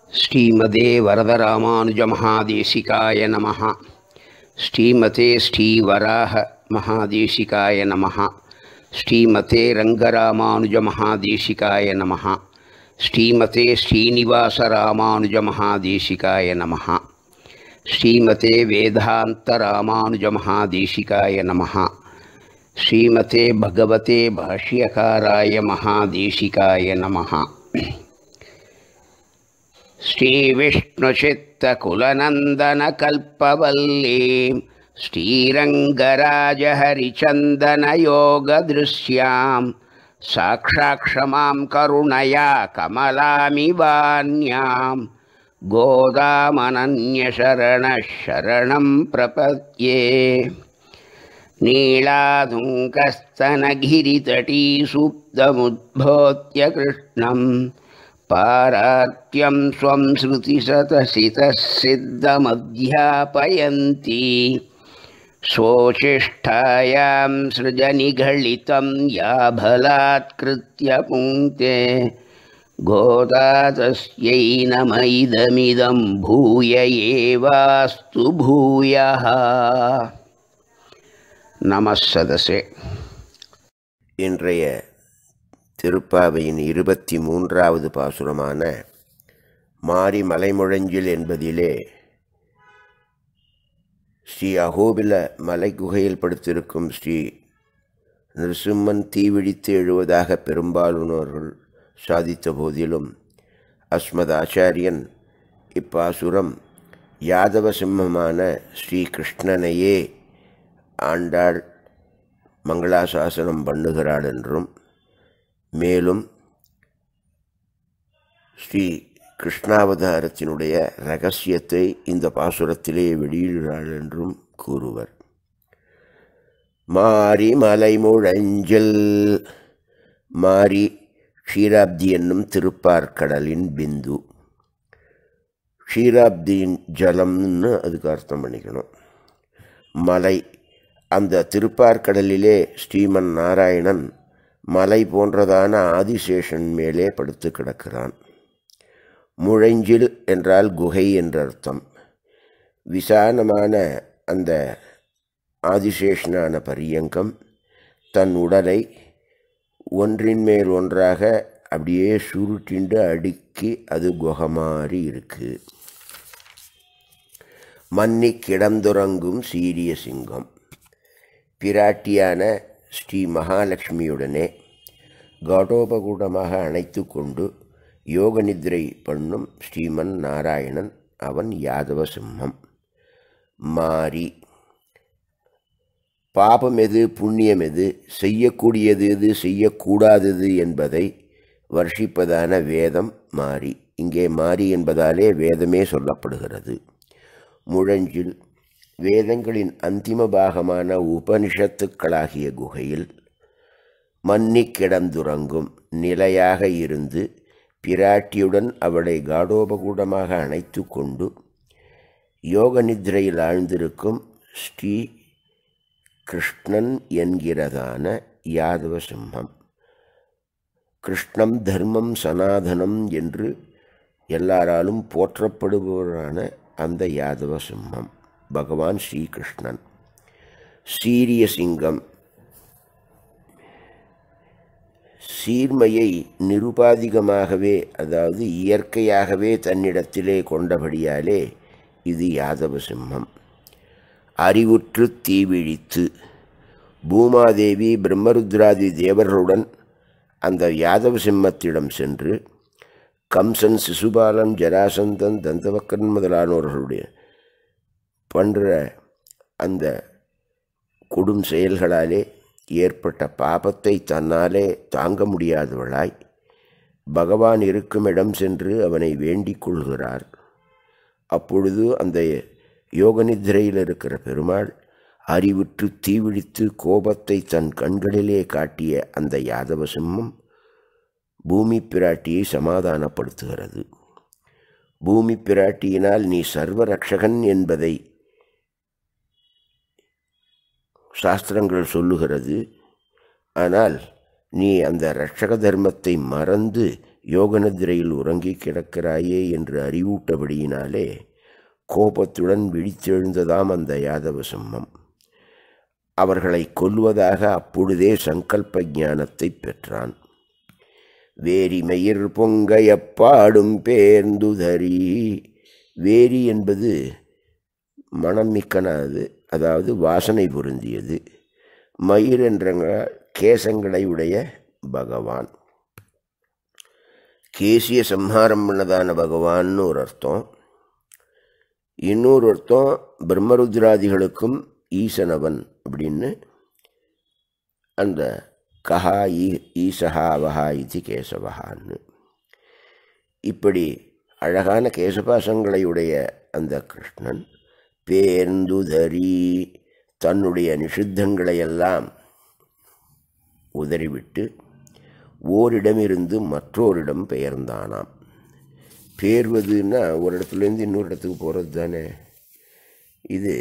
ஸ்ரீமதே வரதராமானுஜமகாதேசிகாய நமः ஸ்ரீமதே ஸ்ரீவராக மகாதேசிகாய நமः ஸ்ரீமதே ரங்கராமானுஜமகாதேசிகாய நமः ஸ்ரீமதே ஸ்ரீனிவாசராமானுஜமகாதேசிகாய நமः ஸ்ரீமதே வேதாந்தராமானுஜமகாதேசிகாய நமः ஸ்ரீமதே பகவதே பாஷ்யகாராய மகாதேசிகாய நமः श्रीविष्णुचित्तकुलनन्दनकल्पवल्लीं श्रीरङ्गराजहरिचन्दनयोगदृश्यां साक्षाक्षमां करुणया कमलामिवान्यां गोदामनन्यशरणः शरणं प्रपद्ये नीलाधुङ्कस्तनगिरितटीसुप्तमुद्भोत्य कृष्णम् पारात्यं स्वं श्रुतिशतसितः सिद्धमध्यापयन्ती स्वोचिष्ठायां सृजनिघलितं या बलात्कृत्य पुङ्क्ते गोदा तस्यै नम इदमिदं भूय एवास्तु भूयः नमः सदसे இன்றைய திருப்பாவையின் இருபத்தி மூன்றாவது பாசுரமான மாரி மலைமுழஞ்சில் என்பதிலே ஸ்ரீ அகோபில மலை குகையில் படுத்திருக்கும் ஸ்ரீ நிருசிம்மன் தீவிழித்து எழுவதாக பெரும்பாலானோர்கள் சாதித்த போதிலும் அஸ்மத் ஆச்சாரியன் இப்பாசுரம் யாதவ சிம்மமான ஸ்ரீ கிருஷ்ணனையே ஆண்டாள் மங்களாசாசனம் பண்ணுகிறாள் என்றும் மேலும் ஸ்ரீ கிருஷ்ணாவதாரத்தினுடைய ரகசியத்தை இந்த பாசுரத்திலே வெளியிடுகிறாள் என்றும் கூறுவர் மாரி மலை முழஞ்சில் மாரி க்ஷீராப்தி என்னும் திருப்பார்க்கடலின் பிந்து க்ஷீராப்தியின் ஜலம்னு அதுக்கு அர்த்தம் பண்ணிக்கணும் மலை அந்த திருப்பார்க்கடலிலே ஸ்ரீமன் நாராயணன் மலை போன்றதான ஆதிசேஷன் மேலே படுத்து கிடக்கிறான் முழைஞ்சில் என்றால் குகை என்ற அர்த்தம் விசாலமான அந்த ஆதிசேஷனான பரியங்கம் தன் உடலை ஒன்றின் மேல் ஒன்றாக அப்படியே சுருட்டிண்டு அடுக்கி அது குகை மாதிரி இருக்கு மன்னி கிடந்துறங்கும் சீரிய சிங்கம் பிராட்டியான ஸ்ரீ மகாலட்சுமியுடனே காடோபகூடமாக அணைத்து கொண்டு யோக நித்ரை பண்ணும் ஸ்ரீமன் நாராயணன் அவன் யாதவ சிம்மம் மாறி பாபம் எது புண்ணியம் எது செய்யக்கூடியது எது செய்யக்கூடாதது என்பதை வர்ஷிப்பதான வேதம் மாறி இங்கே மாறி என்பதாலே வேதமே சொல்லப்படுகிறது முழஞ்சில் வேதங்களின் அந்திம பாகமான உபனிஷத்துக்களாகிய குகையில் மன்னி கிடந்துறங்கும் நிலையாக இருந்து பிராட்டியுடன் அவளை காடோபகூடமாக அணைத்து கொண்டு யோக நித்ரையில் ஆழ்ந்திருக்கும் ஸ்ரீ கிருஷ்ணன் என்கிறதான யாதவ சிம்மம் கிருஷ்ணம் தர்மம் சனாதனம் என்று எல்லாராலும் போற்றப்படுபவரான அந்த யாதவ சிம்மம் பகவான் ஸ்ரீகிருஷ்ணன் சீரிய சிங்கம் சீர்மையை நிருபாதிகமாகவே அதாவது இயற்கையாகவே தன்னிடத்திலே கொண்டபடியாலே இது யாதவ சிம்மம் அறிவுற்று தீவிழித்து பூமாதேவி பிரம்மருத்ராதி தேவர்களுடன் அந்த யாதவ சிம்மத்திடம் சென்று கம்சன் சிசுபாலன் ஜராசந்தன் தந்தவக்கன் முதலானவர்களுடைய பண்ணுற அந்த கொடும் செயல்களாலே ஏற்பட்ட பாபத்தை தன்னாலே தாங்க முடியாதவளாய் பகவான் இருக்கும் இடம் சென்று அவனை வேண்டிக் கொள்கிறார் அப்பொழுது அந்த யோக நித்திரையில் இருக்கிற பெருமாள் அறிவுற்று தீவிழித்து கோபத்தை தன் கண்களிலே காட்டிய அந்த யாதவ சிம்மம் பூமி பிராட்டியை சமாதானப்படுத்துகிறது பூமி பிராட்டியினால் நீ சர்வரக்ஷகன் என்பதை சாஸ்திரங்கள் சொல்லுகிறது ஆனால் நீ அந்த ரட்சக தர்மத்தை மறந்து யோகநிதிரையில் உறங்கி கிடக்கிறாயே என்று அறிவூட்டபடியினாலே கோபத்துடன் விழித்தெழுந்ததாம் அந்த யாதவ சிம்மம் அவர்களை கொல்வதாக அப்பொழுதே சங்கல்ப ஞானத்தை பெற்றான் வேரிமயிர் பொங்க எப்பாடும் பேர்ந்துதறி வேரி என்பது மனம் மிக்கனாது அதாவது வாசனை பொருந்தியது மயிர் என்ற கேசங்களை உடைய பகவான் கேசிய சம்ஹாரம் பண்ணதான பகவான்னு ஒரு அர்த்தம் இன்னொரு அர்த்தம் பிரம்மருத்ராதிகளுக்கும் ஈசனவன் அப்படின்னு அந்த கஹா ஈ ஈசஹா அவஹா இது கேசவஹான்னு இப்படி அழகான கேசபாசங்களை உடைய அந்த கிருஷ்ணன் பேர்ந்துதறி தன்னுடைய நிஷித்தங்களையெல்லாம் உதறிவிட்டு ஓரிடமிருந்து மற்றோரிடம் பெயர்ந்தானாம் பேர்வதுன்னா ஒரு இடத்துலேருந்து இன்னொரு இடத்துக்கு போகிறது தானே இது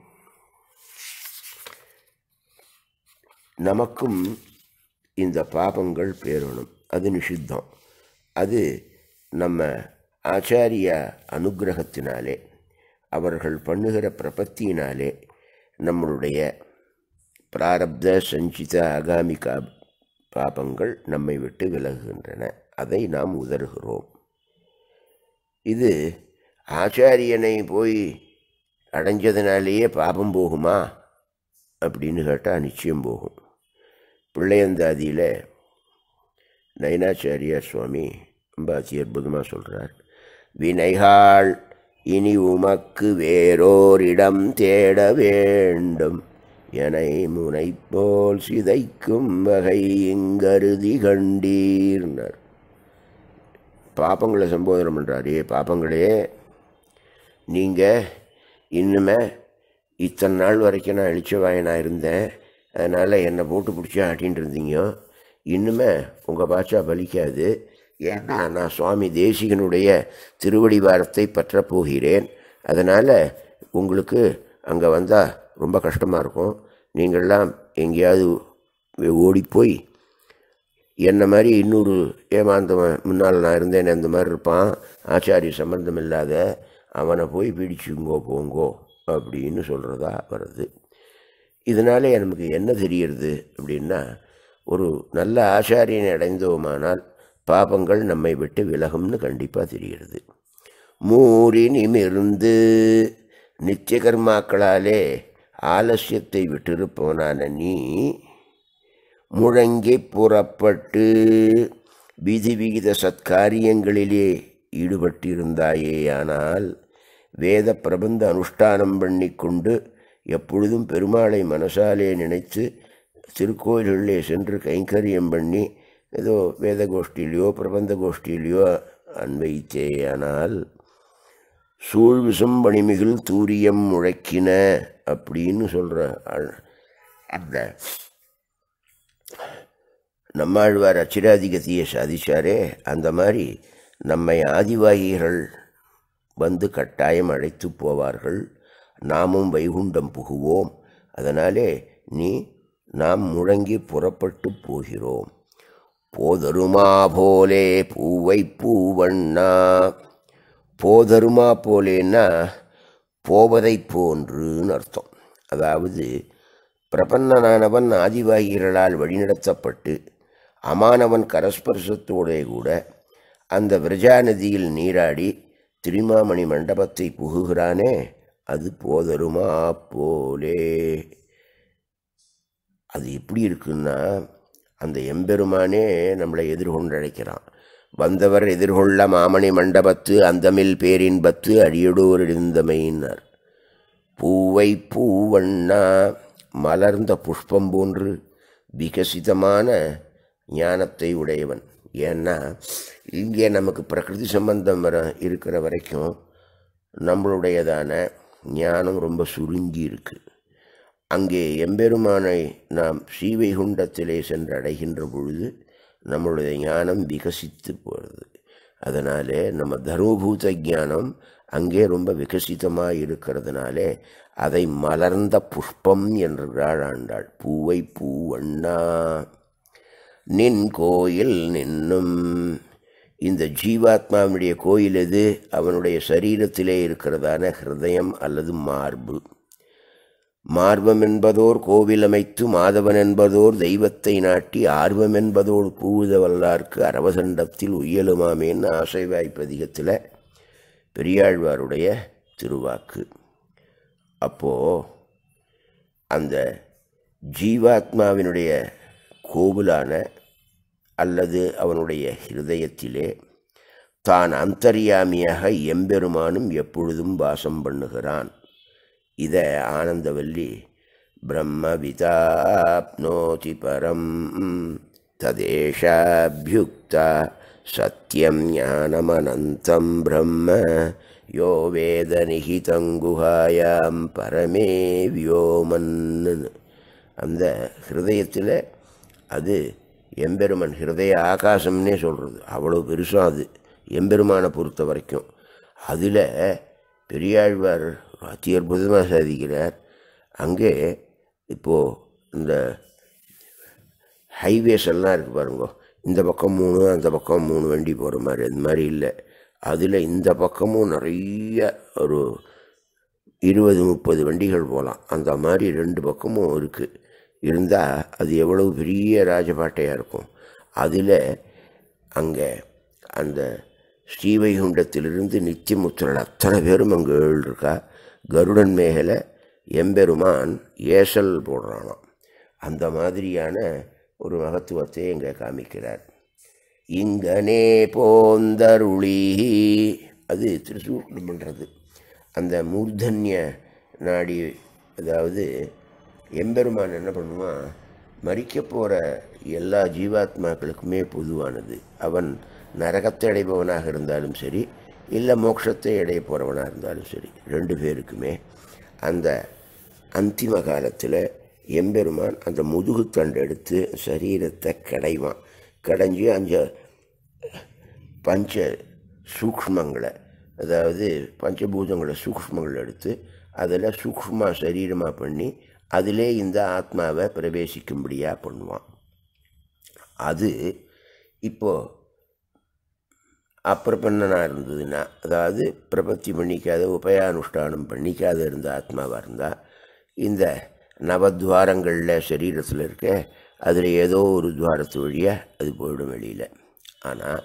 நமக்கும் இந்த பாபங்கள் பேரணும் அது நிஷித்தம் அது நம்ம ஆச்சாரிய அனுகிரகத்தினாலே அவர்கள் பண்ணுகிற பிரபத்தியினாலே நம்மளுடைய பிராரப்த சஞ்சித அகாமிகா பாபங்கள் நம்மை விட்டு விலகுகின்றன அதை நாம் உதறுகிறோம் இது ஆச்சாரியனை போய் அடைஞ்சதுனாலேயே பாபம் போகுமா அப்படின்னு கேட்டால் நிச்சயம் போகும் பிள்ளையந்தாதியில் நயனாச்சாரியார் சுவாமி ரொம்ப அதி அற்புதமாக சொல்கிறார் வினைகாள் இனி உமக்கு வேறோரிடம் தேட வேண்டும் எனை முனைப்போல் சிதைக்கும் வகை இங்கருதி கண்டீர்னர் பாப்பங்களை சம்போதனம் பண்ணுறாரு பாப்பங்களே நீங்கள் இன்னுமே இத்தனை நாள் வரைக்கும் நான் இழிச்சவாயனாக இருந்தேன் அதனால் என்னை போட்டு பிடிச்சி ஆட்டின்னு இருந்தீங்க இன்னுமே உங்கள் பாச்சா பலிக்காது ஏன்னா நான் சுவாமி தேசிகனுடைய திருவடி வாரத்தை பற்றப் போகிறேன் அதனால் உங்களுக்கு அங்கே வந்தால் ரொம்ப கஷ்டமாக இருக்கும் நீங்கள்லாம் எங்கேயாவது ஓடிப்போய் என்ன மாதிரி இன்னொரு ஏமாந்தவன் முன்னால் நான் இருந்தேன் அந்த மாதிரி இருப்பான் ஆச்சாரிய சம்பந்தம் இல்லாத அவனை போய் பிடிச்சுங்கோ போங்கோ அப்படின்னு சொல்கிறதா வருது இதனாலே நமக்கு என்ன தெரிகிறது அப்படின்னா ஒரு நல்ல ஆச்சாரியனை அடைந்தோமானால் பாபங்கள் நம்மை விட்டு விலகும்னு கண்டிப்பாக தெரிகிறது மூறி நிமிர்ந்து நித்திய கர்மாக்களாலே ஆலசியத்தை விட்டிருப்பவனான நீ முழங்கி புறப்பட்டு விதி விகித சத்காரியங்களிலே ஈடுபட்டிருந்தாயேயானால் வேத பிரபந்த அனுஷ்டானம் பண்ணி கொண்டு எப்பொழுதும் பெருமாளை மனசாலே நினைத்து திருக்கோயில்களிலே சென்று கைங்கரியம் பண்ணி ஏதோ வேத கோஷ்டியிலையோ பிரபந்த கோஷ்டியிலையோ அன்வைத்தேயானால் சூழ்விசும் பணிமிகில் தூரியம் முழக்கின அப்படின்னு சொல்கிற அந்த நம்மாழ்வார் அச்சிராதிகதியை சாதிச்சாரே அந்த மாதிரி நம்மை ஆதிவாகிகள் வந்து கட்டாயம் அழைத்து போவார்கள் நாமும் வைகுண்டம் புகுவோம் அதனாலே நீ நாம் முழங்கி புறப்பட்டு போகிறோம் போதருமா போலே பூவை பூவண்ணா போதருமா போலேன்னா போவதை போன்றுன்னு அர்த்தம் அதாவது பிரபன்னனானவன் ஆதிவாகிகளால் வழிநடத்தப்பட்டு அமானவன் கரஸ்பர்சத்தோடே கூட அந்த விரஜா நதியில் நீராடி திரிமாமணி மண்டபத்தை புகுகிறானே அது போதருமா போலே அது எப்படி இருக்குன்னா அந்த எம்பெருமானே நம்மளை எதிர்கொண்டு அழைக்கிறான் வந்தவர் எதிர்கொள்ள மாமணி மண்டபத்து அந்தமில் பேரின்பத்து அடியடோர் இருந்தமையினார் பூவை பூவண்ணா மலர்ந்த புஷ்பம் போன்று விகசிதமான ஞானத்தை உடையவன் ஏன்னா இங்கே நமக்கு பிரகிருதி சம்பந்தம் வர இருக்கிற வரைக்கும் நம்மளுடையதான ஞானம் ரொம்ப சுருங்கி இருக்கு அங்கே எம்பெருமானை நாம் ஸ்ரீவைகுண்டத்திலே சென்று அடைகின்ற பொழுது நம்மளுடைய ஞானம் விகசித்து போகிறது அதனாலே நம்ம தர்மபூத ஞானம் அங்கே ரொம்ப விகசிதமாக இருக்கிறதுனாலே அதை மலர்ந்த புஷ்பம் என்றாள் ஆண்டாள் பூவை பூவண்ணா நின் கோயில் நின்னும் இந்த ஜீவாத்மாவினுடைய கோயில் எது அவனுடைய சரீரத்திலே இருக்கிறதான ஹிருதயம் அல்லது மார்பு மார்பம் என்பதோர் கோவில் அமைத்து மாதவன் என்பதோர் தெய்வத்தை நாட்டி ஆர்வம் என்பதோடு பூவுத வல்லார்க்கு அரவசண்டத்தில் உயலுமாமேன்னு ஆசைவாய்ப்பதிகத்தில் பெரியாழ்வாருடைய திருவாக்கு அப்போது அந்த ஜீவாத்மாவினுடைய கோவிலான அல்லது அவனுடைய ஹிருதயத்திலே தான் அந்தர்யாமியாக எம்பெருமானும் எப்பொழுதும் வாசம் பண்ணுகிறான் இதை ஆனந்தவல்லி பிரம்மவிதாப்னோதி பரம் ததேஷாபியுக்தா சத்யம் ஞானமனந்தம் பிரம்ம யோ வேத நிகிதங்குஹாயாம் பரமே வியோமன்னு அந்த ஹிருதயத்தில் அது எம்பெருமன் ஹிருதய ஆகாசம்னே சொல்கிறது அவ்வளோ பெருசாக அது எம்பெருமானை பொறுத்த வரைக்கும் அதில் பெரியாழ்வார் அதி அற்புதமாக சாதிக்கிறார் அங்கே இப்போது இந்த ஹைவேஸ் எல்லாம் இருக்குது பாருங்க இந்த பக்கம் மூணு அந்த பக்கம் மூணு வண்டி போகிற மாதிரி அது மாதிரி இல்லை அதில் இந்த பக்கமும் நிறைய ஒரு இருபது முப்பது வண்டிகள் போகலாம் அந்த மாதிரி ரெண்டு பக்கமும் இருக்குது இருந்தால் அது எவ்வளவு பெரிய ராஜபாட்டையாக இருக்கும் அதில் அங்கே அந்த ஸ்ரீவைகுண்டத்திலிருந்து நித்தியமுத்திரல் அத்தனை பேரும் அங்கே இருக்கா கருடன் மேகலை எம்பெருமான் ஏசல் போடுறானாம் அந்த மாதிரியான ஒரு மகத்துவத்தை இங்கே காமிக்கிறார் இங்கனே போந்தருளி அது திருசூர்ணம் பண்ணுறது அந்த மூர்தன்ய நாடி அதாவது எம்பெருமான் என்ன பண்ணுவான் மறிக்க போகிற எல்லா ஜீவாத்மாக்களுக்குமே பொதுவானது அவன் நரகத்தை அடைபவனாக இருந்தாலும் சரி இல்லை மோட்சத்தை அடைய போகிறவனாக இருந்தாலும் சரி ரெண்டு பேருக்குமே அந்த அந்திம காலத்தில் எம்பெருமான் அந்த முதுகுத்தண்டை எடுத்து சரீரத்தை கடைவான் கடைஞ்சி அந்த பஞ்ச சூக்ஷ்மங்களை அதாவது பஞ்சபூதங்களை சூக்ஷ்மங்களை எடுத்து அதில் சூக்ஷ்மா சரீரமாக பண்ணி அதிலே இந்த ஆத்மாவை பிரவேசிக்கும்படியாக பண்ணுவான் அது இப்போது அப்பிரபன்னனாக இருந்ததுன்னா அதாவது பிரபத்தி பண்ணிக்காத உபயானுஷ்டானம் பண்ணிக்காத இருந்த ஆத்மாவாக இருந்தால் இந்த நவத்வாரங்களில் சரீரத்தில் இருக்க அதில் ஏதோ ஒரு துவாரத்து வழியாக அது போயிடும் வெளியில் ஆனால்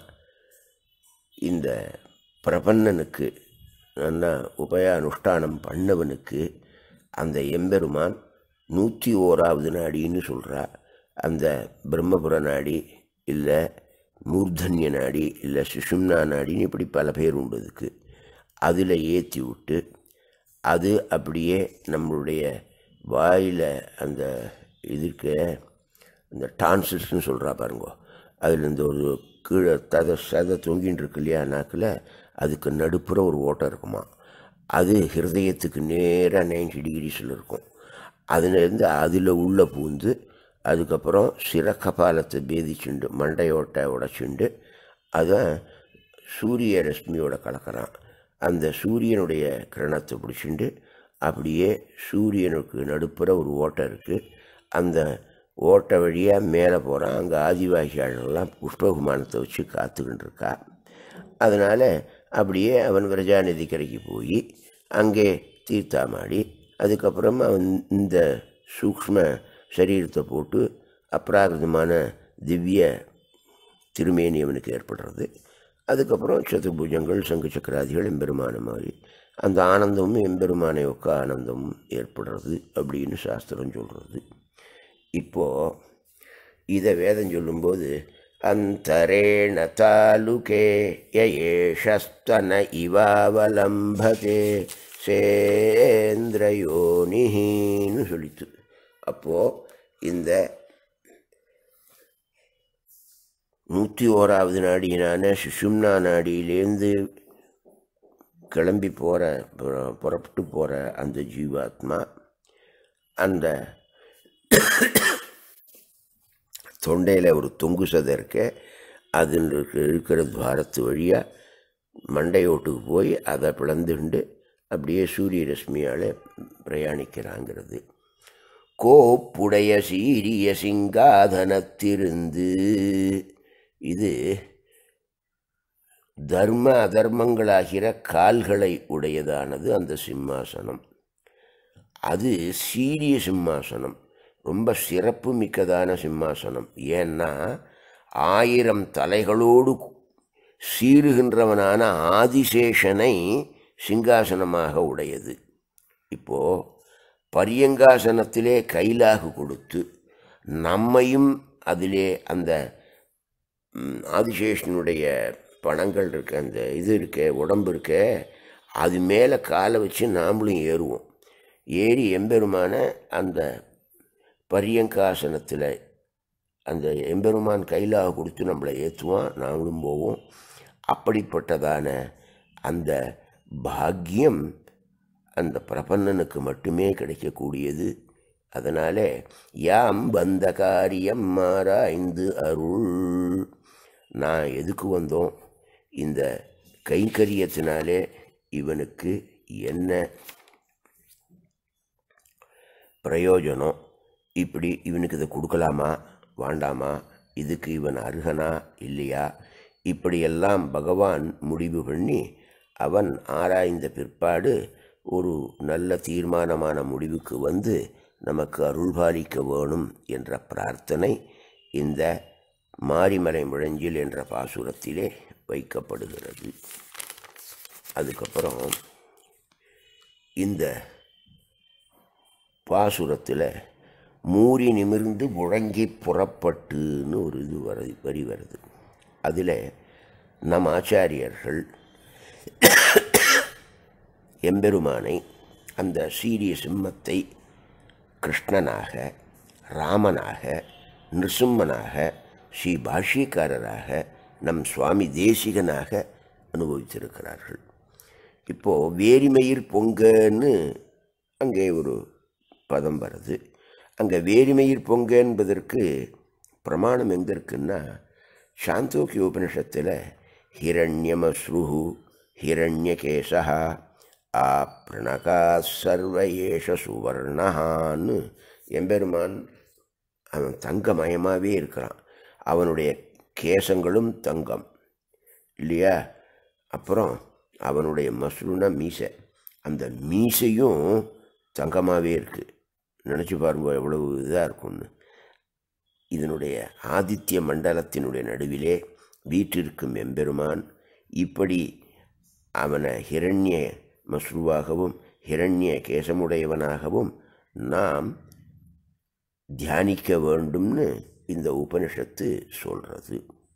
இந்த பிரபன்னனுக்கு நல்லா உபயானுஷ்டானம் பண்ணவனுக்கு அந்த எம்பெருமான் நூற்றி ஓராவது நாடின்னு சொல்கிறா அந்த பிரம்மபுர நாடி இல்லை மூர்தன்ய நாடி இல்லை சுஷும்னா நாடின்னு இப்படி பல பேர் உண்டு அதுக்கு அதில் ஏற்றி விட்டு அது அப்படியே நம்மளுடைய வாயில் அந்த இதுக்கு அந்த டான்சில்ஸ்னு சொல்கிறா பாருங்க அதில் இந்த ஒரு கீழே தத சதை தொங்கின்னு இருக்கு இல்லையா நாக்கில் அதுக்கு நடுப்புற ஒரு ஓட்டம் இருக்குமா அது ஹிருதயத்துக்கு நேராக நைன்டி டிகிரிஸில் இருக்கும் அதுலேருந்து அதில் உள்ள பூந்து அதுக்கப்புறம் சிறக்கபாலத்தை பேதிச்சுண்டு மண்டையோட்டை உடைச்சுண்டு அதை சூரிய ரஷ்மியோட கலக்கிறான் அந்த சூரியனுடைய கிரணத்தை பிடிச்சிண்டு அப்படியே சூரியனுக்கு நடுப்புற ஒரு ஓட்டை இருக்குது அந்த ஓட்டை வழியாக மேலே போகிறான் அங்கே ஆதிவாசியாளர்கள்லாம் புஷ்பகுமானத்தை வச்சு காத்துக்கிட்டு இருக்கா அதனால் அப்படியே அவன் விரஜாநிதி கரைக்கு போய் அங்கே தீர்த்தாமாடி அதுக்கப்புறம் அவன் இந்த சூக்ஷ்ம சரீரத்தை போட்டு அப்ராகிருதமான திவ்ய திருமேனி அவனுக்கு ஏற்படுறது அதுக்கப்புறம் சதுர்புஜங்கள் சங்கு சக்கராதிகள் எம்பெருமான மாதிரி அந்த ஆனந்தமும் எம்பெருமானை ஒக்க ஆனந்தமும் ஏற்படுறது அப்படின்னு சாஸ்திரம் சொல்கிறது இப்போது இதை வேதம் சொல்லும்போது அந்தரேண தாலுகே யேஷஸ்தன இவாவலம்பதே சேந்திரயோனின்னு சொல்லித்து அப்போது இந்த நூற்றி ஓராவது நாடியினான சுஷும்னா நாடியிலேருந்து கிளம்பி போகிற புறப்பட்டு போகிற அந்த ஜீவாத்மா அந்த தொண்டையில் ஒரு தொங்கு சதை இருக்க அதில் இருக்க இருக்கிற துவாரத்து வழியாக மண்டையோட்டுக்கு போய் அதை பிளந்துண்டு அப்படியே சூரிய ரஷ்மியால் பிரயாணிக்கிறாங்கிறது கோப்புடைய சீரிய சிங்காதனத்திருந்து இது தர்ம அதர்மங்களாகிற கால்களை உடையதானது அந்த சிம்மாசனம் அது சீரிய சிம்மாசனம் ரொம்ப சிறப்பு மிக்கதான சிம்மாசனம் ஏன்னா ஆயிரம் தலைகளோடு சீருகின்றவனான ஆதிசேஷனை சிங்காசனமாக உடையது இப்போ பரியங்காசனத்திலே கைலாகு கொடுத்து நம்மையும் அதிலே அந்த ம், ஆதிசேஷனுடைய பணங்கள் இருக்க அந்த இது இருக்க உடம்பு இருக்க அது மேலே காலை வச்சு நாமளும் ஏறுவோம் ஏறி எம்பெருமான அந்த பரியங்காசனத்தில் அந்த எம்பெருமான் கைலாக கொடுத்து நம்மளை ஏற்றுவான் நாமளும் போவோம் அப்படிப்பட்டதான அந்த பாக்கியம் அந்த பிரபன்னனுக்கு மட்டுமே கிடைக்கக்கூடியது அதனாலே யாம் வந்த காரியம் மாறாய்ந்து அருள் நான் எதுக்கு வந்தோம் இந்த கைங்கரியத்தினாலே இவனுக்கு என்ன பிரயோஜனம் இப்படி இவனுக்கு இதை கொடுக்கலாமா வேண்டாமா இதுக்கு இவன் அருகனா இல்லையா இப்படியெல்லாம் பகவான் முடிவு பண்ணி அவன் ஆராய்ந்த பிற்பாடு ஒரு நல்ல தீர்மானமான முடிவுக்கு வந்து நமக்கு அருள்பாலிக்க வேணும் என்ற பிரார்த்தனை இந்த மாரிமலை முழஞ்சில் என்ற பாசுரத்திலே வைக்கப்படுகிறது அதுக்கப்புறம் இந்த பாசுரத்தில் மூறி நிமிர்ந்து முழங்கி புறப்பட்டுன்னு ஒரு இது வருது வரி வருது அதில் நம் ஆச்சாரியர்கள் எம்பெருமானை அந்த சீரிய சிம்மத்தை கிருஷ்ணனாக ராமனாக நிருசிம்மனாக ஸ்ரீ பாஷ்யக்காரராக நம் சுவாமி தேசிகனாக அனுபவித்திருக்கிறார்கள் இப்போது வேரிமயிர் பொங்கன்னு அங்கே ஒரு பதம் வருது அங்கே வேரிமயிர் பொங்க என்பதற்கு பிரமாணம் எங்கே இருக்குன்னா சாந்தோக்கிய உபனிஷத்தில் ஹிரண்யமஸ்ருஹு ஹிரண்யகேசா ஆ பிரணகா சர்வ ஏஷ சுவர்ணஹான்னு எம்பெருமான் அவன் தங்கமயமாகவே இருக்கிறான் அவனுடைய கேசங்களும் தங்கம் இல்லையா அப்புறம் அவனுடைய மஸ்ருனா மீசை அந்த மீசையும் தங்கமாகவே இருக்குது நினச்சி பாருங்க எவ்வளவு இதாக இருக்கும்னு இதனுடைய ஆதித்ய மண்டலத்தினுடைய நடுவிலே வீற்றிருக்கும் எம்பெருமான் இப்படி அவனை ஹிரண்ய மஸ்ருவாகவும் ஹிரண்ய கேசமுடையவனாகவும் நாம் தியானிக்க வேண்டும்னு இந்த உபனிஷத்து சொல்கிறது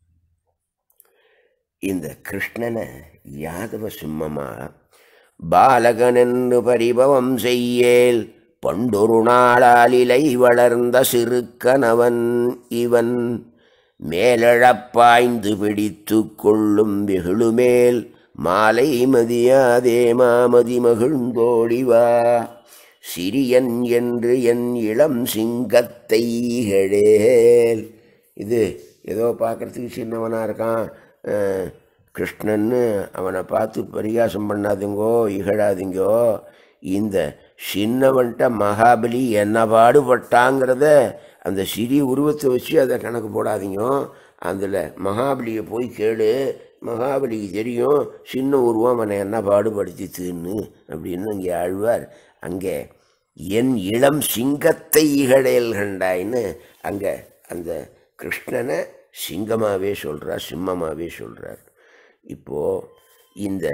இந்த கிருஷ்ணனை யாதவ சிம்மமா பாலகனென்று பரிபவம் செய்யேல் பண்டொரு நாளாலிலை வளர்ந்த சிறுக்கனவன் இவன் மேலழப்பாய்ந்து பிடித்து கொள்ளும் வெகுளுமேல் மாலை மதியாதே மாமதி மகிழ்ந்தோடிவா சிறியன் என்று என் இளம் சிங்கத்தை இகழேல் இது ஏதோ பார்க்குறதுக்கு சின்னவனாக இருக்கான் அஹ், கிருஷ்ணன்னு அவனை பார்த்து பரிகாசம் பண்ணாதீங்கோ இகழாதீங்கோ இந்த சின்னவன்ட்ட மகாபலி என்ன பாடுபட்டாங்கிறத அந்த சிறிய உருவத்தை வச்சு அதை கணக்கு போடாதீங்க அதில் மகாபலியை போய் கேளு மகாபலிக்கு தெரியும் சின்ன உருவம் அவனை என்ன பாடுபடுத்தித்துன்னு அப்படின்னு அங்கே ஆழ்வார் அங்கே என் இளம் சிங்கத்தை இகழேல் கண்டாயின்னு அங்கே அந்த கிருஷ்ணனை சிங்கமாகவே சொல்கிறார் சிம்மமாகவே சொல்கிறார் இப்போது இந்த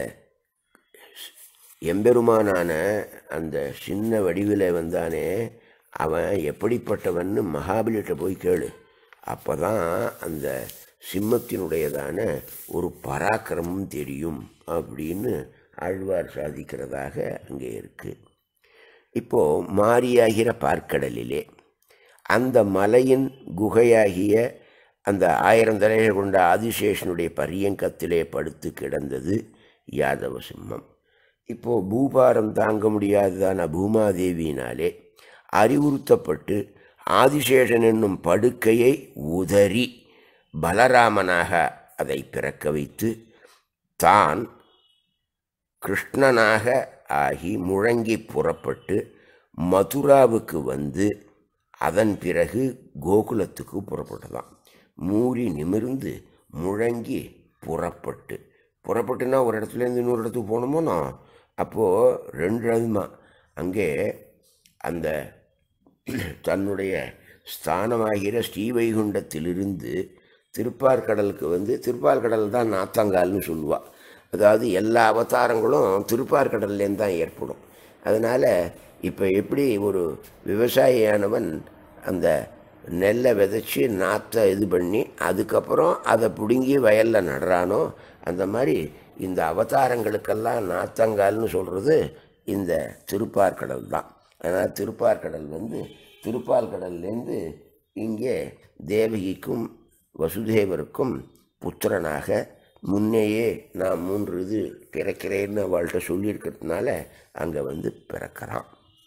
எம்பெருமானான அந்த சின்ன வடிவில் வந்தானே அவன் எப்படிப்பட்டவன்னு மகாபலிகிட்ட போய் கேளு அப்போ தான் அந்த சிம்மத்தினுடையதான ஒரு பராக்கிரமம் தெரியும் அப்படின்னு ஆழ்வார் சாதிக்கிறதாக அங்கே இருக்குது இப்போது மாரியாகிற பார்க்கடலிலே அந்த மலையின் குகையாகிய அந்த ஆயிரம் தலைகள் கொண்ட ஆதிசேஷனுடைய பரியங்கத்திலே படுத்து கிடந்தது யாதவ சிம்மம் இப்போது பூபாரம் தாங்க முடியாததான பூமாதேவியினாலே அறிவுறுத்தப்பட்டு ஆதிசேஷன் என்னும் படுக்கையை உதறி பலராமனாக அதை பிறக்க வைத்து தான் கிருஷ்ணனாக ஆகி முழங்கி புறப்பட்டு மதுராவுக்கு வந்து அதன் பிறகு கோகுலத்துக்கு புறப்பட்டதாம் மூறி நிமிர்ந்து முழங்கி புறப்பட்டு புறப்பட்டுனா ஒரு இடத்துலேருந்து இன்னொரு இடத்துக்கு போகணுமோனோ அப்போது ரெண்டு விதமா அங்கே அந்த தன்னுடைய ஸ்தானமாகிற ஸ்ரீவைகுண்டத்திலிருந்து திருப்பார்கடலுக்கு வந்து திருப்பார்கடல் தான் நாத்தங்கால்னு சொல்லுவாள் அதாவது எல்லா அவதாரங்களும் திருப்பார்கடல்லேருந்து தான் ஏற்படும் அதனால் இப்போ எப்படி ஒரு விவசாயியானவன் அந்த நெல்லை விதைச்சி நாற்றை இது பண்ணி அதுக்கப்புறம் அதை பிடுங்கி வயலில் நடுறானோ அந்த மாதிரி இந்த அவதாரங்களுக்கெல்லாம் நாத்தங்கால்னு சொல்கிறது இந்த திருப்பார்கடல் தான் அதனால் திருப்பார்கடல் வந்து திருப்பார்கடல்லேருந்து இங்கே தேவகிக்கும் வசுதேவருக்கும் புத்திரனாக முன்னையே நான் மூன்று இது பிறக்கிறேன்னு அவள்கிட்ட சொல்லியிருக்கிறதுனால அங்கே வந்து பிறக்கிறான்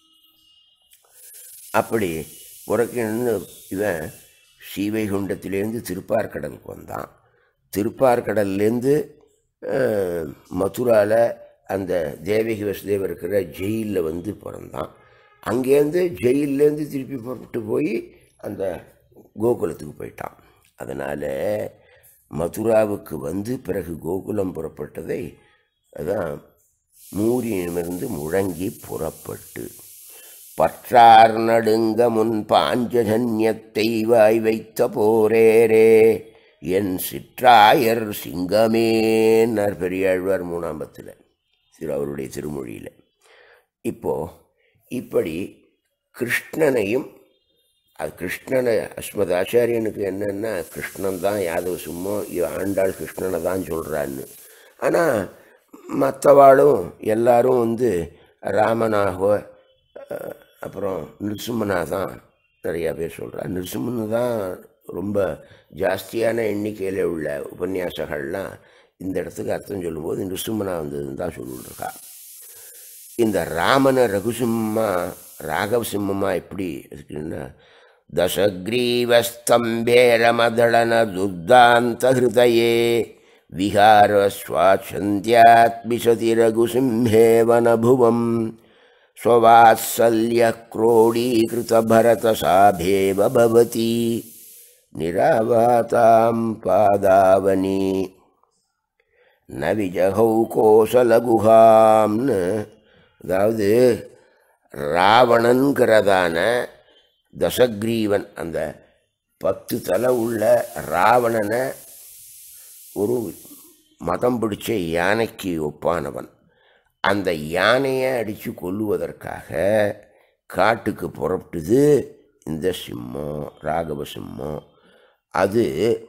அப்படி பிறக்கணுன்னு இவன் ஸ்ரீவைகுண்டத்திலேருந்து திருப்பார்கடலுக்கு வந்தான் திருப்பார்கடல்லேருந்து மதுராவில் அந்த தேவகி வசுதேவர் இருக்கிற ஜெயிலில் வந்து பிறந்தான் அங்கேருந்து ஜெயிலேருந்து திருப்பி புறப்பட்டு போய் அந்த கோகுலத்துக்கு போயிட்டான் அதனால் மதுராவுக்கு வந்து பிறகு கோகுலம் புறப்பட்டதை அதான் மூரியிடமிருந்து முழங்கி புறப்பட்டு பற்றார் நடுங்க முன் பாஞ்சஜன்யத்தை வாய் வைத்த போரேரே என் சிற்றாயர் சிங்கமேன்னார் பெரியாழ்வார் மூணாம்பத்தில் திரு அவருடைய திருமொழியில் இப்போது இப்படி கிருஷ்ணனையும் அது கிருஷ்ணனை அஸ்மத் ஆச்சாரியனுக்கு என்னென்னா கிருஷ்ணன் தான் யாதவ சும்மா ஆண்டாள் கிருஷ்ணனை தான் சொல்கிறான்னு ஆனால் மற்றவாளும் எல்லாரும் வந்து ராமனாக அப்புறம் நிருசிம்மனா தான் நிறையா பேர் சொல்கிறா நிருசிம்மனு தான் ரொம்ப ஜாஸ்தியான எண்ணிக்கையில் உள்ள உபன்யாசங்கள்லாம் இந்த இடத்துக்கு அர்த்தம் சொல்லும்போது நிருசிம்மனா வந்ததுன்னு தான் சொல்லிட்டுருக்கா இந்த ராமனை ரகுசிம்மா ராகவசிம்மமா எப்படி இருக்குன்னா தசக்ரீவஸ்தம்பேரமதளன துர்தாந்த ஹிருதயே விஹார ஸ்வாச்சந்தியாத்மிசதி ரகுசிம்ஹே வனபுவம் ஸ்வவாத்சல்ய क्रोडीकृत भरतसाभेव भवति निरावातां पादावनी ந விஜகௌ கோசலகுகாம்னு அதாவது ராவணன்கிறதான தசக்ரீவன் அந்த பத்து தலை உள்ள ராவணனை ஒரு மதம் பிடிச்ச யானைக்கு ஒப்பானவன் அந்த யானையை அடித்து கொல்லுவதற்காக காட்டுக்கு புறப்பட்டுது இந்த சிம்மம் ராகவ சிம்மம் அது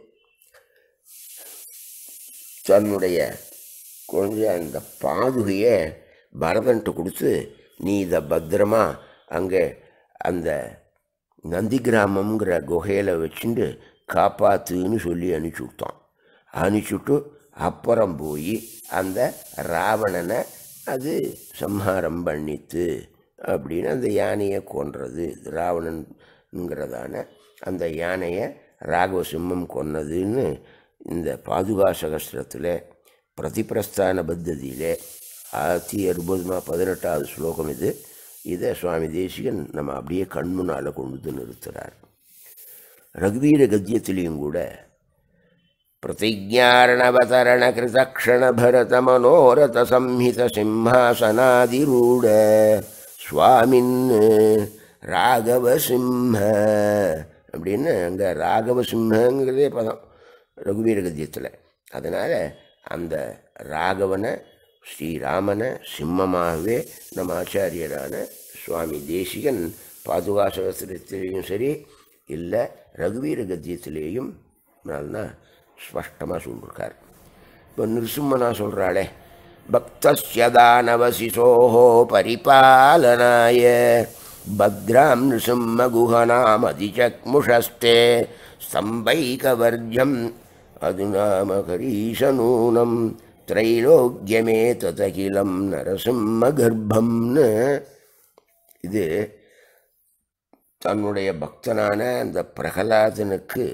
தன்னுடைய குழந்தைய அந்த பாதுகையை பரதன்ட்டு கொடுத்து நீ இதை பத்திரமா அங்கே அந்த நந்தி கிராமங்கிற குகையில் வச்சுட்டு காப்பாத்துன்னு சொல்லி அனுப்பிச்சி விட்டான் அனுப்பிச்சுட்டு அப்புறம் போய் அந்த ராவணனை அது சம்ஹாரம் பண்ணித்து அப்படின்னு அந்த யானையை கொன்றது ராவணன்ங்கிறதான அந்த யானையை ராகவ சிம்மம் கொன்னதுன்னு இந்த பாதுகா சகஸ்திரத்தில் பிரதிபிரஸ்தான பத்ததியில் ஆயிரத்தி அறுபதுமா பதினெட்டாவது ஸ்லோகம் இது இதை சுவாமி தேசிகன் நம்ம அப்படியே கண்முன்னால் கொண்டு வந்து நிறுத்துகிறார் ரகுவீர கத்தியத்திலையும் கூட प्रतिज्ञार्णवतरणकृतक्षणभरतमनोरथसंहितसिंहासनादिरूढ சுவாமின் ராகவசிம்ம அப்படின்னு அங்கே ராகவசிம்மங்கிறதே பதம் ரகுவீர கத்தியத்தில் அதனால் அந்த ராகவனை ஸ்ரீராமனை சிம்மமாகவே நம்ம ஆச்சாரியரான சுவாமி தேசிகன் பாதுகாசகத்திலையும் சரி இல்லை ரகுவீர கத்தியத்திலேயும் தான் ஸ்பஷ்டமாக சொல்லியிருக்கார் இப்போ நிருசிம்மனா சொல்கிறாளே பக்தஸ்ய தானவசிசோஹோ பரிபாலனாய பத்ராம் நிருசிம்ம குஹனாமதிச்சக்முஷஸ்தே ஸ்தம்பைகவர்ஜம் அதுநாமகரீஷநூனம் திரைலோக்கியமே ததகிலம் நரசிம்ம கர்ப்பம்னு இது தன்னுடைய பக்தனான அந்த பிரகலாதனுக்கு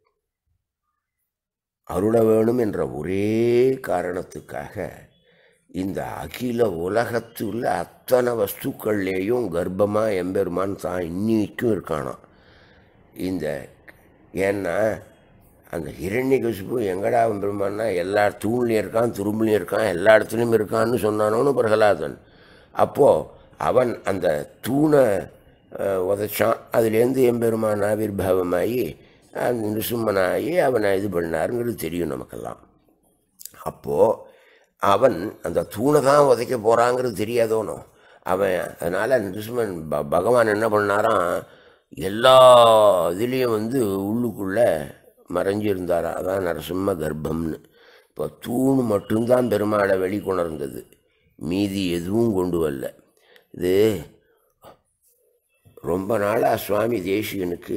அருள வேணும் என்ற ஒரே காரணத்துக்காக இந்த அகில உலகத்துள்ள அத்தனை வஸ்துக்கள்லேயும் கர்ப்பமாக எம்பெருமான் தான் இன்னிக்கும் இருக்கானாம் இந்த ஏன்னா அந்த ஹிரண்யகசிப்பு எங்கடா பெருமான்னா எல்லா தூண்லையும் இருக்கான் துரும்புலையும் இருக்கான் எல்லா இடத்துலையும் இருக்கான்னு சொன்னானோன்னு பிரகலாதன் அப்போது அவன் அந்த தூணை அஹ், உதைச்சான் அதுலேருந்து எம்பெருமான் ஆவிர்வாவமாகி அந்த நிருசிம்மனாகி அவனை இது பண்ணாருங்கிறது தெரியும் நமக்கெல்லாம் அப்போது அவன் அந்த தூணை தான் உதைக்க போகிறாங்கிறது தெரியாதோனோ அவன் அதனால் நிருசிம்மன் ப பகவான் என்ன பண்ணாராம் எல்லா இதுலேயும் வந்து உள்ளுக்குள்ளே மறைஞ்சிருந்தாராம் அதான் நரசிம்ம கர்ப்பம்னு இப்போ தூண் மட்டும்தான் பெருமாளை வெளிக்கொணர்ந்தது மீதி எதுவும் கொண்டு வரல இது ரொம்ப நாளாக சுவாமி தேசிகனுக்கு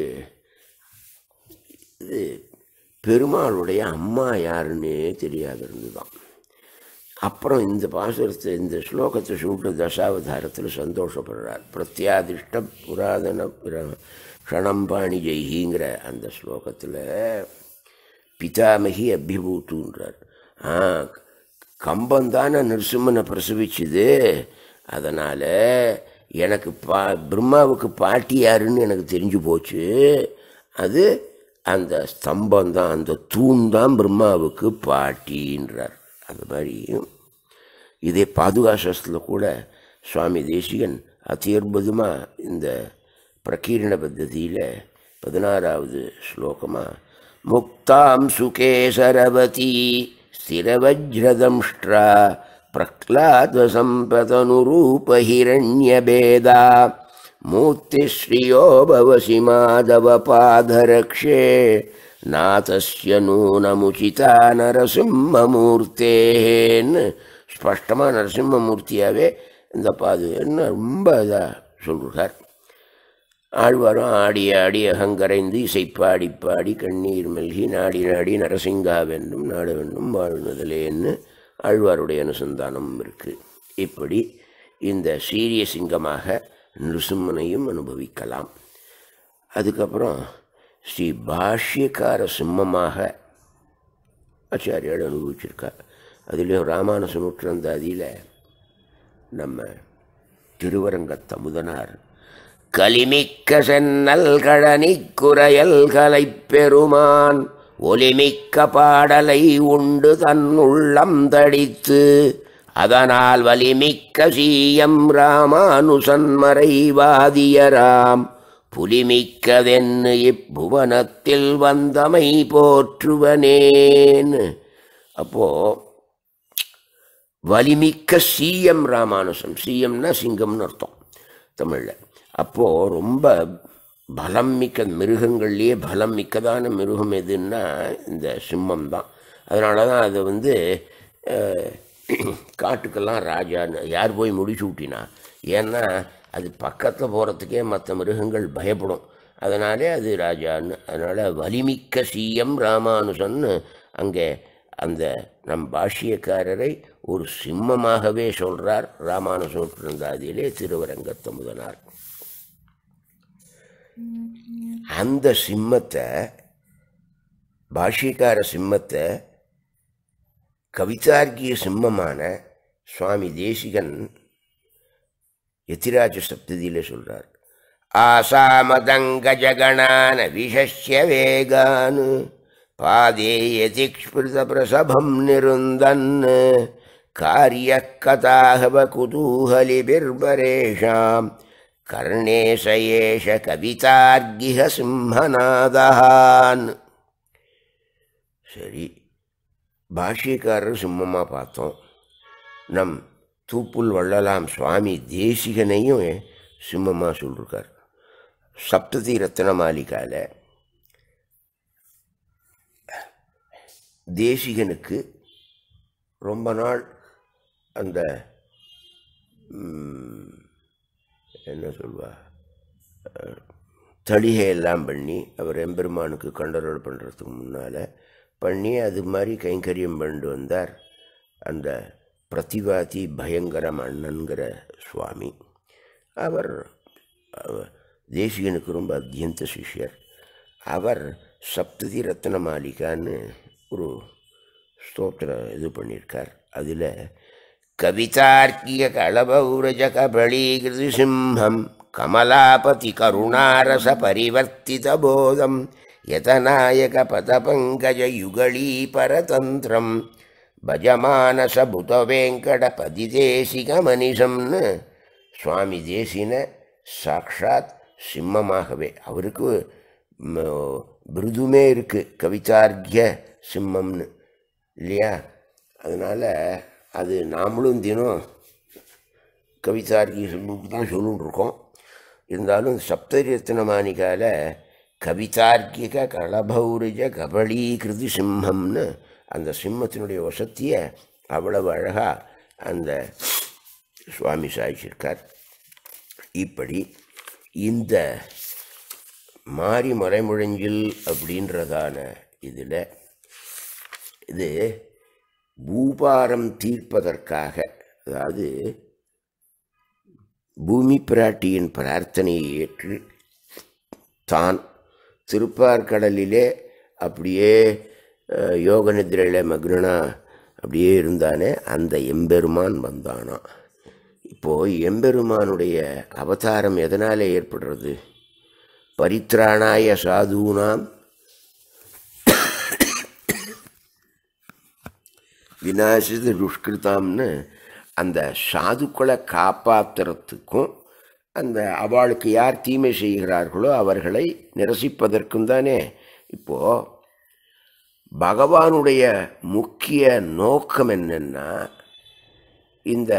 இது பெருமாளுடைய அம்மா யாருன்னே தெரியாது இருந்துதான் அப்புறம் இந்த பாசுரத்தை இந்த ஸ்லோகத்தை சொல்லிட்டு தசாவதாரத்தில் சந்தோஷப்படுறார் பிரத்யாதிஷ்ட புராதன பிர- க்ஷணம்பாணி ஜெய்கிங்கிற அந்த ஸ்லோகத்தில் பிதாமகி அபிபூத்துன்றார் ஆ கம்பந்தானே நிருசிம்மனை பிரசவிச்சுது அதனால் எனக்கு பா பிரம்மாவுக்கு பாட்டி யாருன்னு எனக்கு தெரிஞ்சு போச்சு அது அந்த ஸ்தம்பம் தான் அந்த தூண் தான் பிரம்மாவுக்கு பாட்டின்றார் அது மாதிரி இதே பாதுகாசத்தில் கூட சுவாமி தேசிகன் அத்தியற்புதமாக இந்த பிரகீரண பத்ததியில் பதினாறாவது ஸ்லோகமாக முக்தாம் சுகே சரவதி ஸ்திரவஜ்ரதம்ஷ்ட்ரா प्रह्लादसम्पतनुरूपहिरण्यभेदा मूर्तिश्रियो भवसि माधवपादरक्षे नाथस्य नूनमुचिता நரசிம்மமூர்த்தேன்னு ஸ்பஷ்டமாக நரசிம்மமூர்த்தியாகவே இந்த பாதுன்னு ரொம்ப இதாக சொல்கிறார் ஆழ்வாரும் ஆடி ஆடி அகங்கரைந்து இசைப்பாடி பாடி கண்ணீர் மெல்கி நாடி நாடி நரசிங்கா வென்றும் நாடு வென்றும் வாழ்நுதலேன்னு ஆழ்வாருடைய அனுசந்தானம் இருக்குது இப்படி இந்த சீரிய சிங்கமாக நிருசிம்மனையும் அனுபவிக்கலாம் அதுக்கப்புறம் ஸ்ரீ பாஷ்யக்கார சிம்மமாக ஆச்சாரியால் அனுபவிச்சிருக்கா அதுலேயும் ராமானுச நூற்றந்தாதியில் நம்ம திருவரங்கத்தமுதனார் கலிமிக்க சென்னல் கழனி குறையல் கலைப் பெருமான் ஒலிமிக்க பாடலை உண்டு தன் உள்ளம் தடித்து அதனால் வலிமிக்க சீயம் ராமானுசன் மறைவாதியராம் புலிமிக்கதென்னு இப்புவனத்தில் வந்தமை போற்றுவனேன் அப்போ வலிமிக்க சீயம் ராமானுசம் சீயம்னா சிங்கம்னு அர்த்தம் தமிழில் அப்போது ரொம்ப பலம் மிக்க மிருகங்கள்லேயே பலம் மிக்கதான மிருகம் எதுன்னா இந்த சிம்மம் தான் அதனால தான் அது வந்து அஹ், காட்டுக்கெல்லாம் ராஜான்னு யார் போய் முடிச்சு விட்டினா ஏன்னா அது பக்கத்தில் போகிறதுக்கே மற்ற மிருகங்கள் பயப்படும் அதனாலே அது ராஜான்னு அதனால் வலிமிக்க சீயம் ராமானுசன்னு அங்கே அந்த நம் பாஷ்யக்காரரை ஒரு சிம்மமாகவே சொல்கிறார் ராமானுசோற்றிருந்தாதியிலே திருவரங்கத்த முதனார் அந்த சிம்மத்தை பாஷ்யக்கார சிம்மத்தை கவிதார்க்கிய சிம்மமான சுவாமி தேசிகன் எத்திராஜ சப்ததியில் சொல்றார் ஆசாமதங்க ஜகணான விஷஸ்ய வேகான் பாதே யதிக்ஸ்பிருத பிரசபம் நிருந்தன் காரிய கதாகவ குதூகலிபிர்பரேஷாம் கர்ணே சயேஷ கவிதார்கிஹ சிம்மநாதான் சரி பாஷ்யக்காரர் சிம்மமாக பார்த்தோம் நம் தூப்புல் வள்ளலாம் சுவாமி தேசிகனையும் சிம்மமாக சொல்லிருக்கார் சப்ததி ரத்ன மாளிகால தேசிகனுக்கு ரொம்ப நாள் அந்த ம், என்ன சொல்வா அஹ், தளிகை எல்லாம் பண்ணி அவர் எம்பெருமானுக்கு கண்டரோல் பண்ணுறதுக்கு முன்னால் பண்ணி அது மாதிரி கைங்கரியம் பண்ணிட்டு வந்தார் அந்த பிரதிவாதி பயங்கரம் அண்ணன்கிற சுவாமி அவர் அவர் தேசிகனுக்கு ரொம்ப அத்தியந்த சிஷ்யர் அவர் சப்ததி ரத்ன மாளிகான்னு ஒரு ஸ்தோத்திர இது பண்ணியிருக்கார் அதில் கவிதார்க்கிய களபௌரஜ கபளீகிருதி சிம்ஹம் கமலாபதி கருணாரச பரிவர்த்தித போதம் யதநாயக பதபங்கஜ யுகளீ பரதந்திரம் பஜமானச புத வெங்கடபதி தேசிக மனிஷம்னு சுவாமி தேசின சாக்ஷாத் சிம்மமாகவே அவருக்கு ம, விருதுமே இருக்குது கவிதார்க்கிய சிம்மம்னு இல்லையா அதனால் அது நாமளும் தினம் கவிதார்க்கிய சிம்மம் தான் சொல்லிட்டு இருக்கோம் இருந்தாலும் சப்தரத்ன மாணிக்கால கவிதார்க்கிக களபௌரிஜ கபளீகிருதி சிம்மம்னு அந்த சிம்மத்தினுடைய வசத்தியை அவ்வளவு அழகாக அந்த சுவாமி சாய்ச்சிருக்கார் இப்படி இந்த மாறி மறைமுழஞ்சில் அப்படின்றதான இதில் இது பூபாரம் தீர்ப்பதற்காக அதாவது பூமி பிராட்டியின் பிரார்த்தனையை ஏற்று தான் திருப்பார்கடலிலே அப்படியே அஹ், யோக நிதிரையில் மக்னா அப்படியே இருந்தானே அந்த எம்பெருமான் வந்தானா இப்போது எம்பெருமானுடைய அவதாரம் எதனால் ஏற்படுறது பரித்ராணாய சாதுனாம் விநாசித துஷ்கிருதாம்னு அந்த சாதுக்களை காப்பாற்றுறதுக்கும் அந்த அவளுக்கு யார் தீமை செய்கிறார்களோ அவர்களை நிரசிப்பதற்கும் தானே இப்போது பகவானுடைய முக்கிய நோக்கம் என்னன்னா இந்த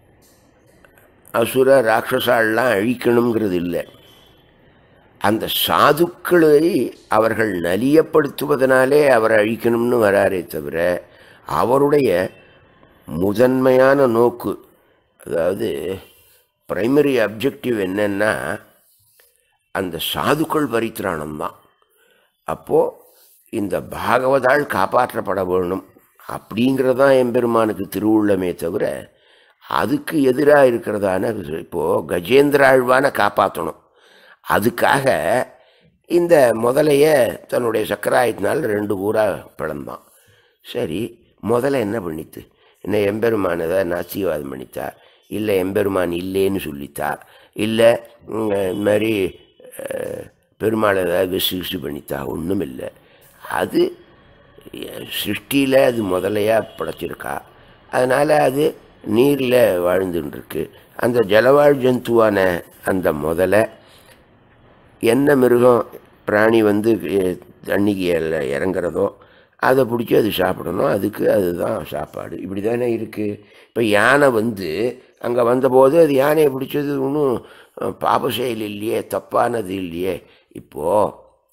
அசுர ராட்சசாலாம் அழிக்கணுங்கிறது இல்லை அந்த சாதுக்களை அவர்கள் நலியப்படுத்துவதனாலே அவரை அழிக்கணும்னு வராரே தவிர அவருடைய முதன்மையான நோக்கு அதாவது பிரைமரி அப்ஜெக்டிவ் என்னன்னா அந்த சாதுக்கள் பரித்திராணம் தான் அப்போது இந்த பாகவதால் காப்பாற்றப்பட வேணும் அப்படிங்கிறதான் எம்பெருமானுக்கு திருவுள்ளமே தவிர அதுக்கு எதிராக இருக்கிறதான இப்போது கஜேந்திர ஆழ்வானை காப்பாற்றணும் அதுக்காக இந்த முதலைய தன்னுடைய சக்கராயத்தினால் ரெண்டு ஊராக பிளந்தான் சரி முதல்ல என்ன பண்ணித்து என்ன எம்பெருமான் ஏதாவது நாசிவாதம் பண்ணித்தா இல்லை எம்பெருமான் இல்லைன்னு சொல்லித்தா இல்லை ம், இந்த மாதிரி அஹ், பெருமாள் ஏதாவது விசு விசு பண்ணித்தா ஒன்றும் இல்லை அது சிருஷ்டியில் அது முதலையாக படைச்சிருக்கா அதனால் அது நீரில் வாழ்ந்துன்னு இருக்கு அந்த ஜலவாழ் ஜந்துவான அந்த முதலை என்ன மிருகம் பிராணி வந்து எ- தண்ணிக்கு எல்ல- இறங்குறதோ அதை பிடிச்சி அது சாப்பிடணும் அதுக்கு அதுதான் சாப்பாடு இப்படி தானே இருக்குது இப்போ யானை வந்து அங்கே வந்தபோது அது யானையை பிடிச்சது ஒன்றும் பாப செயல் இல்லையே தப்பானது இல்லையே இப்போது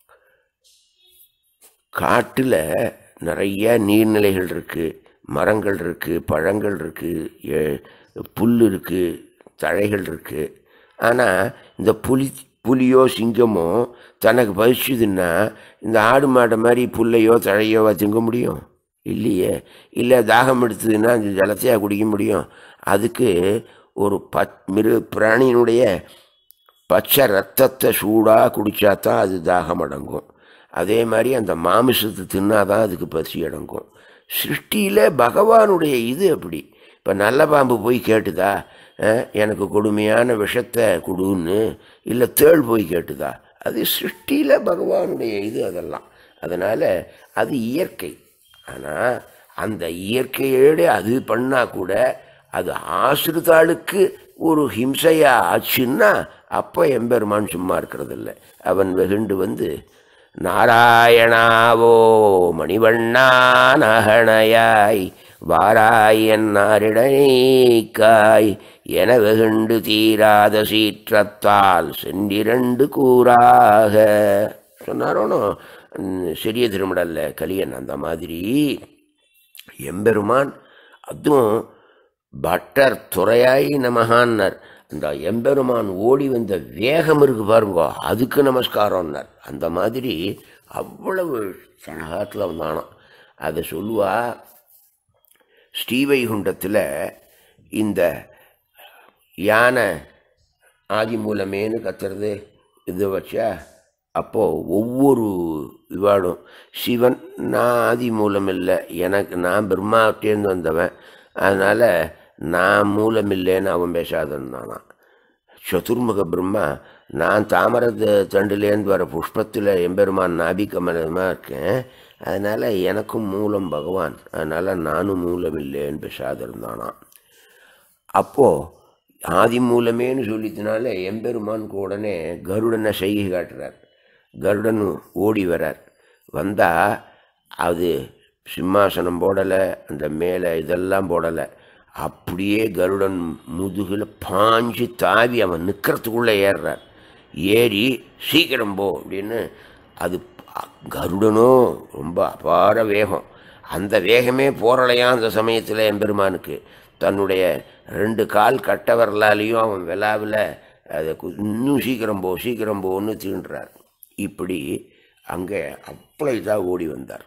காட்டில் நிறைய நீர்நிலைகள் இருக்குது மரங்கள் இருக்குது பழங்கள் இருக்குது புல் இருக்குது தழைகள் இருக்குது ஆனால் இந்த புலி புலியோ சிங்கமோ தனக்கு பறிச்சுதுன்னா இந்த ஆடு மாடை மாதிரி புல்லையோ தழையோவா திங்க முடியும் இல்லையே இல்லை தாகம் எடுத்ததுன்னா அந்த ஜலத்தையா குடிக்க முடியும் அதுக்கு ஒரு பத் மிரு பிராணியினுடைய பச்சை ரத்தத்தை சூடாக குடித்தா தான் அது தாகம் அடங்கும் அதே மாதிரி அந்த மாமிசத்தை தின்னாதான் அதுக்கு பசி அடங்கும் சிருஷ்டியில் பகவானுடைய இது அப்படி இப்போ நல்ல பாம்பு போய் கேட்டுதா அஹ், எனக்கு கொடுமையான விஷத்தை கொடுன்னு இல்லை தேள் போய் கேட்டுதா அது சிருஷ்டியில் பகவானுடைய இது அதெல்லாம் அதனால் அது இயற்கை ஆனால் அந்த இயற்கையோடு அது பண்ணால் கூட அது ஆசிரிதாளுக்கு ஒரு ஹிம்சையா ஆச்சுன்னா அப்போ எம்பெருமான் சும்மா இருக்கிறதில்ல அவன் வெகுண்டு வந்து நாராயணாவோ மணிவண்ணா நகணையாய் வாராய் என்னாரிடனைக்காய் என வெகுண்டு தீராத சீற்றத்தால் சென்றிரண்டு கூறாக சொன்னாரோனோ ம், சிறிய திருமடல்ல கலியன் அந்த மாதிரி எம்பெருமான் அதுவும் பட்டர் துறையாய் நமகான்னார் அந்த எம்பெருமான் ஓடி வந்த வேகம் இருக்கு பாருங்கோ அதுக்கு நமஸ்காரம்னார் அந்த மாதிரி அவ்வளவு சனகாத்தில் வந்தானாம் அதை சொல்லுவா ஸ்ரீவைகுண்டத்தில் இந்த யானை ஆதி மூலமேன்னு கத்துறது இது வச்சா அப்போது ஒவ்வொரு இவாடும் சிவன் நான் ஆதி மூலம் இல்லை எனக்கு நான் பிரம்மாவிட்டேருந்து வந்தவன் அதனால் நான் மூலம் இல்லைன்னு அவன் பேசாதன்னானான் சதுர்முக பிரம்மா நான் தாமரத்து தண்டுலேருந்து வர புஷ்பத்தில் எம்பெருமான் நாபிக்கமலமாக இருக்கேன் அதனால் எனக்கும் மூலம் பகவான் அதனால் நானும் மூலம் இல்லைன்னு பேசாத இருந்தானாம் அப்போது ஆதி மூலமேன்னு சொல்லித்தினால எம்பெருமானுக்கு உடனே கருடனை செய்கை காட்டுறார் கருடன் ஓடி வரார் வந்தால் அது சிம்மாசனம் போடலை அந்த மேலே இதெல்லாம் போடலை அப்படியே கருடன் முதுகில் பாஞ்சு தாவி அவன் நிற்கிறதுக்குள்ளே ஏறுறார் ஏறி சீக்கிரம் போ அப்படின்னு அது கருடனோ ரொம்ப அபார வேகம் அந்த வேகமே போரலையா அந்த சமயத்தில் எம்பெருமானுக்கு தன்னுடைய ரெண்டு கால் கட்ட வரலாலையும் அவன் விழாவில் அதை கு- இன்னும் சீக்கிரம் போ சீக்கிரம் போன்னு தீண்டுறார் இப்படி அங்கே அவ்வளோ இதாக ஓடி வந்தார்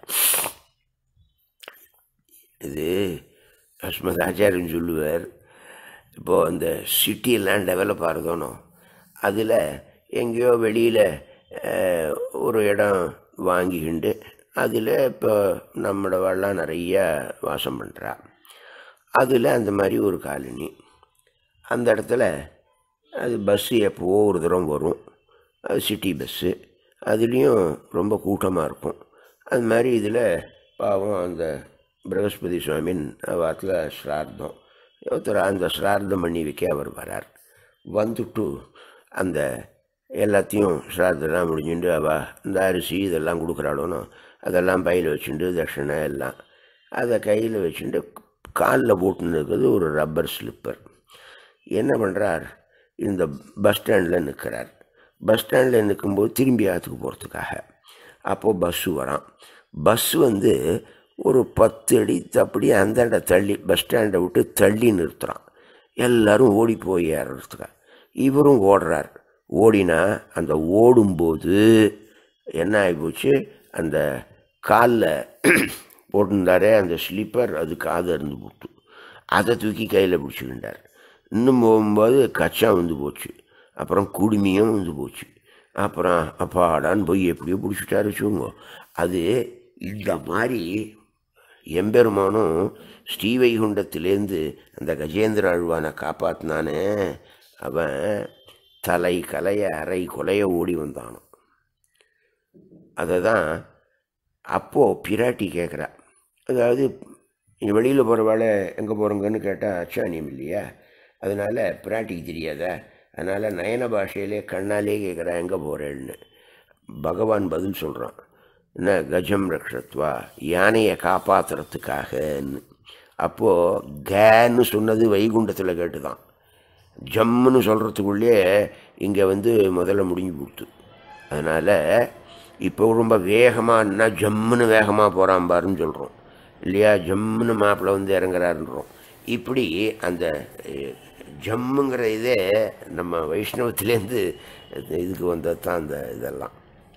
இது அஸ்மத் ஆச்சாரியன் சொல்லுவார் இப்போது அந்த சிட்டியெல்லாம் டெவலப் ஆகிறதோனோ அதில் எங்கேயோ வெளியில் ஒரு இடம் வாங்கிக்கிண்டு அதில் இப்போ நம்மளவெல்லாம் நிறைய வாசம் பண்ணுறா அதில் அந்த மாதிரி ஒரு காலனி அந்த இடத்துல அது பஸ்ஸு எப்போவோ ஒரு தூரம் வரும் அது சிட்டி பஸ்ஸு அதுலேயும் ரொம்ப கூட்டமாக இருக்கும் அது மாதிரி இதில் பாவம் அந்த பிரகஸ்பதி சுவாமின் வாரத்தில் ஸ்ரார்த்தம் ஒருத்தர் அந்த ஸ்ரார்த்தம் பண்ணி வைக்க அவர் வரார் வந்துட்டு அந்த எல்லாத்தையும் ஸ்ரார்த்தம்லாம் முடிஞ்சுட்டு அவ இந்த அரிசி இதெல்லாம் கொடுக்குறாளோனோ அதெல்லாம் பையில் வச்சுட்டு தட்சிணை எல்லாம் அதை கையில் வச்சுட்டு காலில் போட்டுன்னு இருக்கிறது ஒரு ரப்பர் ஸ்லிப்பர் என்ன பண்ணுறார் இந்த பஸ் ஸ்டாண்டில் நிற்கிறார் பஸ் ஸ்டாண்டில் நிற்கும்போது திரும்பி ஆற்றுக்கு போகிறதுக்காக அப்போது பஸ்ஸு வரான் பஸ் வந்து ஒரு பத்து அடி அப்படி அந்தாண்ட தள்ளி பஸ் ஸ்டாண்டை விட்டு தள்ளி நிறுத்துகிறான் எல்லாரும் ஓடி போய் ஏறுறதுக்காக இவரும் ஓடுறார் ஓடினா அந்த ஓடும்போது என்ன ஆகிப்போச்சு அந்த காலில் போட்டிருந்தாரே அந்த ஸ்லிப்பர் அது காது அருந்து போட்டு அதை தூக்கி கையில் பிடிச்சிக்கிட்டார் இன்னும் போகும்போது கச்சா வந்து போச்சு அப்புறம் குடுமியும் வந்து போச்சு அப்புறம் அப்பாடான்னு போய் எப்படியோ பிடிச்சிட்டாரு வச்சுக்கோங்க அது இந்த மாதிரி எம்பெருமானும் ஸ்ரீவைகுண்டத்திலேருந்து அந்த கஜேந்திர ஆழ்வானை காப்பாற்றினானே அவன் தலை கலைய அரை கொலைய ஓடி வந்தானோ அதை தான் அப்போது பிராட்டி கேட்குறா அதாவது வெளியில் போகிற வேலை எங்கே போகிறோங்கன்னு கேட்டால் அச்சானியம் இல்லையா அதனால் பிராட்டிக்கு தெரியாதா அதனால் நயன பாஷையிலே கண்ணாலே கேட்குறா எங்கே போகிறேன்னு பகவான் பதில் சொல்கிறான் என்ன கஜம் ரக்ஷத்வா யானையை காப்பாற்றுறதுக்காகன்னு அப்போது கேன்னு சொன்னது வைகுண்டத்தில் கேட்டுதான் ஜம்முன்னு சொல்கிறதுக்குள்ளே இங்கே வந்து முதல்ல முடிஞ்சு கொடுத்து அதனால் இப்போ ரொம்ப வேகமாகனா ஜம்முன்னு வேகமாக போகிறான் பாருன்னு சொல்கிறோம் இல்லையா ஜம்முன்னு மாப்பிள்ளை வந்து இறங்குறாருன்றோம் இப்படி அந்த அஹ், ஜம்முங்கிற இதே நம்ம வைஷ்ணவத்திலேருந்து இதுக்கு வந்தது தான் அந்த இதெல்லாம்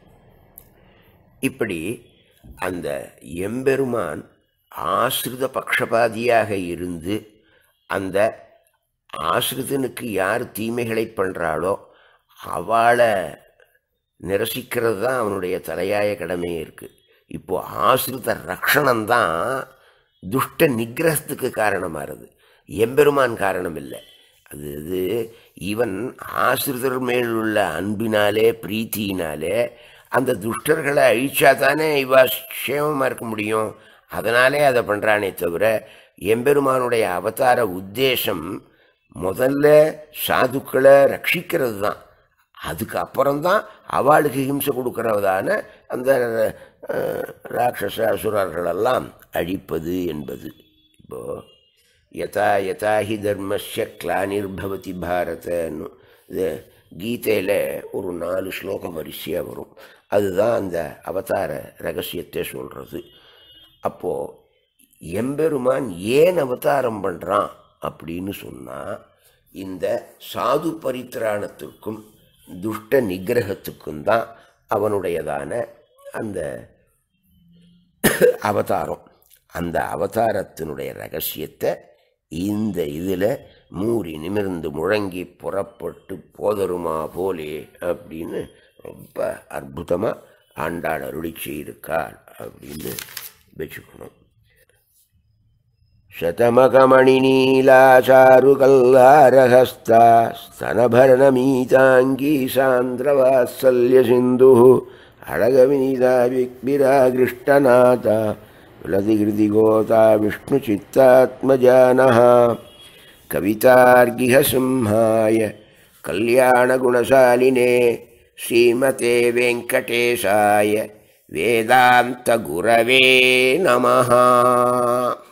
இப்படி அந்த எம்பெருமான் ஆசிரித பக்ஷபாதியாக இருந்து அந்த ஆசிரிதனுக்கு யார் தீமைகளை பண்ணுறாளோ அவளை நிரசிக்கிறது தான் அவனுடைய தலையாய கடமையே இருக்குது இப்போ ஆசிரித ரக்ஷணம்தான் துஷ்ட நிகிரகத்துக்கு காரணமாகிறது எம்பெருமான் காரணம் இல்லை அது இது இவன் ஆசிரிதர் மேல் உள்ள அன்பினாலே பிரீத்தியினாலே அந்த துஷ்டர்களை அழிச்சா தானே இவா க்ஷேமமாக இருக்க முடியும் அதனாலே அதை பண்ணுறானே தவிர எம்பெருமானுடைய அவதார உத்தேசம் முதல்ல சாதுக்களை ரட்சிக்கிறது தான் அதுக்கு அப்புறம்தான் அவளுக்கு ஹிம்சை கொடுக்கறதான அந்த அஹ், ராட்சச அசுரர்களெல்லாம் அழிப்பது என்பது இப்போ யதா யதா ஹி தர்மஸ்ய கிளானிர்பவதி பாரதன்னு இது கீதையில் ஒரு நாலு ஸ்லோகம் வரிசையாக வரும் அதுதான் அந்த அவதார ரகசியத்தை சொல்கிறது அப்போது எம்பெருமான் ஏன் அவதாரம் பண்ணுறான் அப்படின்னு சொன்னால் இந்த சாது பரித்திராணத்திற்கும் துஷ்ட நிகிரகத்துக்கும் தான் அவனுடையதான அந்த அவதாரம் அந்த அவதாரத்தினுடைய ரகசியத்தை இந்த இதில் மூறி நிமிர்ந்து முழங்கி புறப்பட்டு போதருமா போலே அப்படின்னு ரொம்ப அற்புதமாக ஆண்டாள் அருளி செய்திருக்காள் அப்படின்னு வச்சுக்கணும் शतमकमणिनीलाचारुकल्लारहस्ता स्तनभरणमीताङ्गी सान्द्रवात्सल्यसिन्धुः अडगविनीता विक्बिरागृष्टनाथा विलतिकृतिगोता विष्णुचित्तात्मजानः कवितार्गिहसिंहाय कल्याणगुणशालिने श्रीमते वेङ्कटेशाय वेदान्तगुरवे नमः